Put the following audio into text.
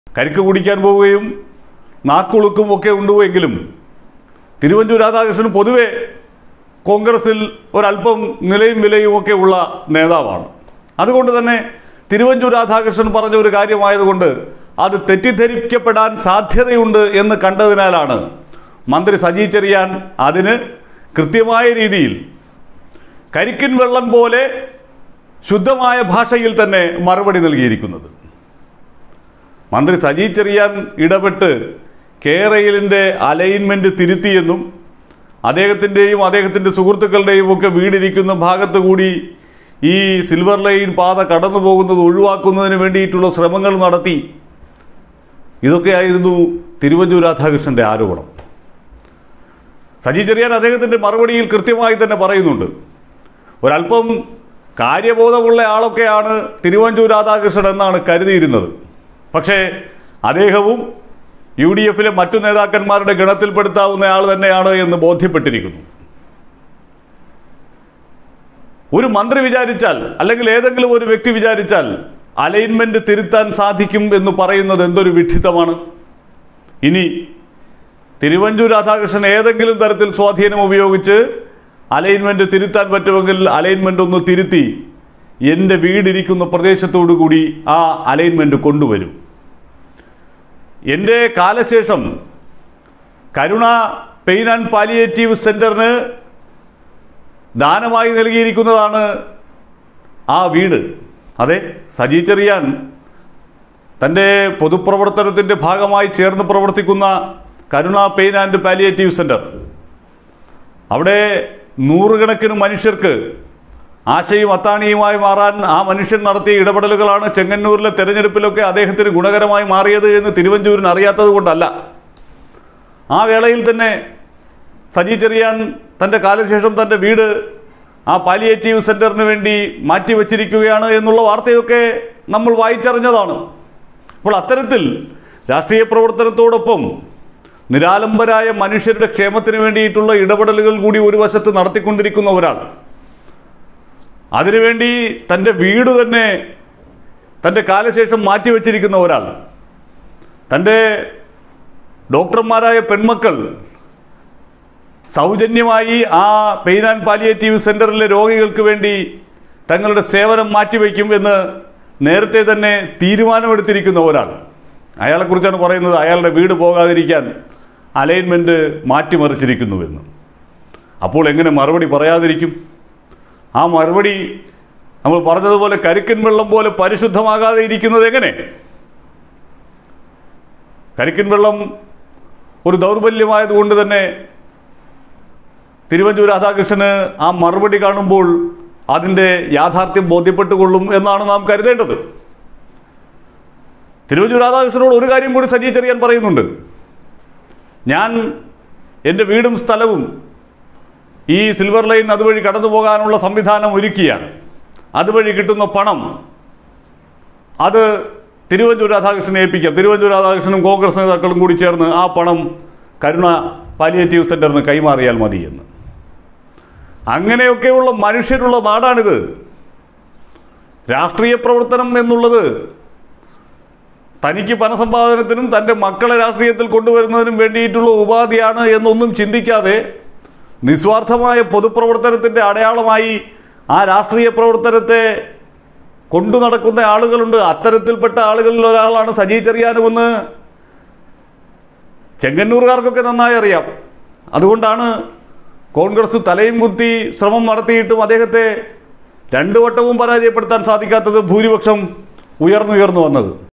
കരിക്ക് കുടിക്കാൻ പോവുകയും നാക്കുളുക്കും ഒക്കെ ഉണ്ടുവെങ്കിലും തിരുവഞ്ചൂർ രാധാകൃഷ്ണൻ പൊതുവെ കോൺഗ്രസിൽ ഒരല്പം നിലയും വിലയും ഒക്കെ ഉള്ള നേതാവാണ് അതുകൊണ്ട് തന്നെ തിരുവഞ്ചൂർ രാധാകൃഷ്ണൻ പറഞ്ഞ ഒരു കാര്യമായതുകൊണ്ട് അത് തെറ്റിദ്ധരിക്കപ്പെടാൻ സാധ്യതയുണ്ട് എന്ന് കണ്ടതിനാലാണ് മന്ത്രി സജി ചെറിയാൻ അതിന് കൃത്യമായ രീതിയിൽ കരിക്കിൻ വെള്ളം പോലെ ശുദ്ധമായ ഭാഷയിൽ തന്നെ മറുപടി നൽകിയിരിക്കുന്നത് മന്ത്രി സജി ചെറിയാൻ ഇടപെട്ട് കേരയിലിൻ്റെ അലൈൻമെൻറ്റ് തിരുത്തിയെന്നും അദ്ദേഹത്തിൻ്റെയും അദ്ദേഹത്തിൻ്റെ സുഹൃത്തുക്കളുടെയും ഒക്കെ വീടിരിക്കുന്ന ഭാഗത്ത് കൂടി ഈ സിൽവർ ലൈൻ പാത കടന്നു പോകുന്നത് ഒഴിവാക്കുന്നതിന് വേണ്ടിയിട്ടുള്ള ശ്രമങ്ങൾ നടത്തി ഇതൊക്കെയായിരുന്നു തിരുവഞ്ചൂർ രാധാകൃഷ്ണന്റെ ആരോപണം സജി ചെറിയാൻ അദ്ദേഹത്തിൻ്റെ മറുപടിയിൽ കൃത്യമായി തന്നെ പറയുന്നുണ്ട് ഒരല്പം കാര്യബോധമുള്ള ആളൊക്കെയാണ് തിരുവഞ്ചൂർ രാധാകൃഷ്ണൻ എന്നാണ് കരുതിയിരുന്നത് പക്ഷേ അദ്ദേഹവും യു ഡി എഫിലെ മറ്റു നേതാക്കന്മാരുടെ ഗണത്തിൽപ്പെടുത്താവുന്ന ആൾ തന്നെയാണ് എന്ന് ബോധ്യപ്പെട്ടിരിക്കുന്നു ഒരു മന്ത്രി വിചാരിച്ചാൽ അല്ലെങ്കിൽ ഏതെങ്കിലും ഒരു വ്യക്തി വിചാരിച്ചാൽ അലൈൻമെന്റ് തിരുത്താൻ സാധിക്കും എന്ന് പറയുന്നത് എന്തൊരു വിഡ്ഢിത്തമാണ് ഇനി തിരുവഞ്ചൂർ രാധാകൃഷ്ണൻ ഏതെങ്കിലും തരത്തിൽ സ്വാധീനം ഉപയോഗിച്ച് അലൈൻമെന്റ് തിരുത്താൻ പറ്റുമെങ്കിൽ അലൈൻമെന്റ് ഒന്ന് തിരുത്തി എൻ്റെ വീടിരിക്കുന്ന പ്രദേശത്തോടു കൂടി ആ അലൈൻമെന്റ് കൊണ്ടുവരും എൻ്റെ കാലശേഷം കരുണ പെയിൻ ആൻഡ് പാലിയേറ്റീവ് സെന്ററിന് ദാനമായി നൽകിയിരിക്കുന്നതാണ് ആ വീട് അതെ സജി ചെറിയാൻ തൻ്റെ പൊതുപ്രവർത്തനത്തിൻ്റെ ഭാഗമായി ചേർന്ന് പ്രവർത്തിക്കുന്ന Karuna pain and palliative centre അവിടെ നൂറുകണക്കിന് മനുഷ്യർക്ക് ആശയും അത്താണിയുമായി മാറാൻ ആ മനുഷ്യൻ നടത്തിയ ഇടപെടലുകളാണ് ചെങ്ങന്നൂരിലെ തെരഞ്ഞെടുപ്പിലൊക്കെ അദ്ദേഹത്തിന് ഗുണകരമായി മാറിയത് എന്ന് തിരുവഞ്ചൂരിന് അറിയാത്തത് കൊണ്ടല്ല ആ വേളയിൽ തന്നെ സജി ചെറിയാൻ തൻ്റെ കാലശേഷം തൻ്റെ വീട് ആ പാലിയേറ്റീവ് സെൻറ്ററിന് വേണ്ടി മാറ്റിവെച്ചിരിക്കുകയാണ് എന്നുള്ള വാർത്തയൊക്കെ നമ്മൾ വായിച്ചറിഞ്ഞതാണ് അപ്പോൾ അത്തരത്തിൽ രാഷ്ട്രീയ പ്രവർത്തനത്തോടൊപ്പം നിരാലംബരായ മനുഷ്യരുടെ ക്ഷേമത്തിന് വേണ്ടിയിട്ടുള്ള ഇടപെടലുകൾ കൂടി ഒരു വശത്ത് നടത്തിക്കൊണ്ടിരിക്കുന്ന ഒരാൾ അതിനുവേണ്ടി തൻ്റെ വീട് തന്നെ തൻ്റെ കാലശേഷം മാറ്റിവെച്ചിരിക്കുന്ന ഒരാൾ തൻ്റെ ഡോക്ടർമാരായ പെൺമക്കൾ സൗജന്യമായി ആ പെയിൻ ആൻഡ് പാലിയേറ്റീവ് സെൻ്ററിലെ രോഗികൾക്ക് വേണ്ടി തങ്ങളുടെ സേവനം മാറ്റിവെക്കും എന്ന് നേരത്തെ തന്നെ തീരുമാനമെടുത്തിരിക്കുന്ന ഒരാൾ അയാളെക്കുറിച്ചാണ് പറയുന്നത് അയാളുടെ വീട് പോകാതിരിക്കാൻ അലൈൻമെൻറ്റ് മാറ്റിമറിച്ചിരിക്കുന്നുവെന്ന് അപ്പോൾ എങ്ങനെ മറുപടി പറയാതിരിക്കും ആ മറുപടി നമ്മൾ പറഞ്ഞതുപോലെ കരിക്കൻ വെള്ളം പോലെ പരിശുദ്ധമാകാതെ ഇരിക്കുന്നത് എങ്ങനെ കരിക്കൻ വെള്ളം ഒരു ദൗർബല്യമായതുകൊണ്ട് തന്നെ തിരുവഞ്ചൂർ രാധാകൃഷ്ണന് ആ മറുപടി കാണുമ്പോൾ അതിൻ്റെ യാഥാർത്ഥ്യം ബോധ്യപ്പെട്ടുകൊള്ളും എന്നാണ് നാം കരുതേണ്ടത് തിരുവഞ്ചൂർ രാധാകൃഷ്ണനോട് ഒരു കാര്യം കൂടി സജി ചെറിയാൻ പറയുന്നുണ്ട് ഞാൻ എൻ്റെ വീടും സ്ഥലവും ഈ സിൽവർ ലൈൻ അതുവഴി കടന്നു പോകാനുള്ള സംവിധാനം ഒരുക്കിയാണ് അതുവഴി കിട്ടുന്ന പണം അത് തിരുവഞ്ചൂർ രാധാകൃഷ്ണനെ ഏൽപ്പിക്കാം തിരുവഞ്ചൂർ രാധാകൃഷ്ണനും കോൺഗ്രസ് നേതാക്കളും കൂടി ചേർന്ന് ആ പണം കരുണ പാലിയേറ്റീവ് സെൻറ്ററിന് കൈമാറിയാൽ മതി എന്ന് അങ്ങനെയൊക്കെയുള്ള മനുഷ്യരുള്ള നാടാണിത് രാഷ്ട്രീയ പ്രവർത്തനം എന്നുള്ളത് തനിക്ക് പണസമ്പാദനത്തിനും തൻ്റെ മക്കളെ രാഷ്ട്രീയത്തിൽ കൊണ്ടുവരുന്നതിനും വേണ്ടിയിട്ടുള്ള ഉപാധിയാണ് എന്നൊന്നും ചിന്തിക്കാതെ നിസ്വാർത്ഥമായ പൊതുപ്രവർത്തനത്തിൻ്റെ അടയാളമായി ആ രാഷ്ട്രീയ പ്രവർത്തനത്തെ കൊണ്ടു നടക്കുന്ന ആളുകളുണ്ട് അത്തരത്തിൽപ്പെട്ട ആളുകളിൽ ഒരാളാണ് സജി ചെറിയാനുമെന്ന് ചെങ്ങന്നൂർകാർക്കൊക്കെ നന്നായി അറിയാം അതുകൊണ്ടാണ് കോൺഗ്രസ് തലയും കുത്തി ശ്രമം നടത്തിയിട്ടും അദ്ദേഹത്തെ രണ്ടു വട്ടവും പരാജയപ്പെടുത്താൻ സാധിക്കാത്തത് ഭൂരിപക്ഷം ഉയർന്നുയർന്നു വന്നത്